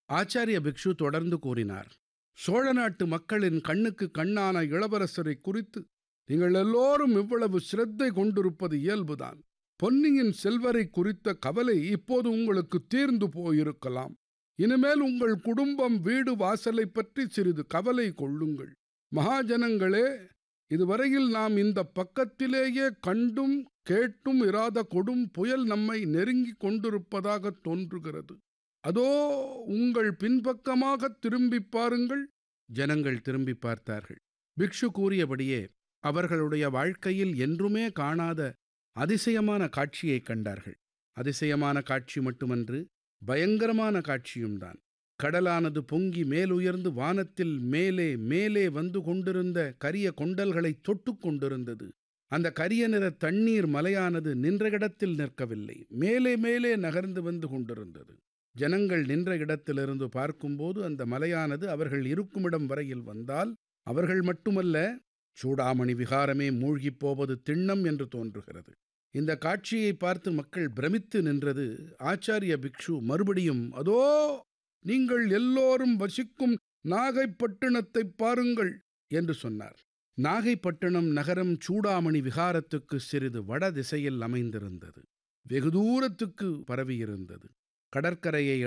ஆச்சாரிய பிக்ஷு தொடர்ந்து கூறினார் சோழ நாட்டு மக்களின் கண்ணுக்கு கண்ணான இளவரசரை குறித்து நீங்கள் எல்லோரும் இவ்வளவு சிரத்தை கொண்டிருப்பது இயல்புதான் பொன்னியின் செல்வரை குறித்த கவலை இப்போது உங்களுக்கு தீர்ந்து போயிருக்கலாம் இனிமேல் உங்கள் குடும்பம் வீடு வாசலை பற்றி சிறிது கவலை கொள்ளுங்கள் மகாஜனங்களே இதுவரையில் நாம் இந்த பக்கத்திலேயே கண்டும் கேட்டும் இராத கொடும் புயல் நம்மை நெருங்கிக் கொண்டிருப்பதாக தோன்றுகிறது அதோ உங்கள் பின்பக்கமாக திரும்பிப் பாருங்கள் ஜனங்கள் திரும்பி பார்த்தார்கள் பிக்ஷு கூறியபடியே அவர்களுடைய வாழ்க்கையில் என்றுமே காணாத அதிசயமான காட்சியைக் கண்டார்கள் அதிசயமான காட்சி மட்டுமன்று பயங்கரமான காட்சியும்தான் கடலானது பொங்கி மேலுயர்ந்து வானத்தில் மேலே மேலே வந்து கொண்டிருந்த கரிய கொண்டல்களை தொட்டு கொண்டிருந்தது அந்த கரிய நிற தண்ணீர் மலையானது நின்ற இடத்தில் நிற்கவில்லை மேலே மேலே நகர்ந்து வந்து கொண்டிருந்தது ஜனங்கள் நின்ற இடத்திலிருந்து பார்க்கும்போது அந்த மலையானது அவர்கள் இருக்குமிடம் வரையில் வந்தால் அவர்கள் மட்டுமல்ல சூடாமணி விகாரமே மூழ்கிப் போவது திண்ணம் என்று தோன்றுகிறது இந்த காட்சியை பார்த்து மக்கள் பிரமித்து நின்றது ஆச்சாரிய பிக்ஷு மறுபடியும் அதோ நீங்கள் எல்லோரும் வசிக்கும் நாகைப்பட்டினத்தை பாருங்கள் என்று சொன்னார் நாகைப்பட்டினம் நகரம் சூடாமணி விகாரத்துக்கு சிறிது வட திசையில் அமைந்திருந்தது வெகு தூரத்துக்கு பரவியிருந்தது கடற்கரையை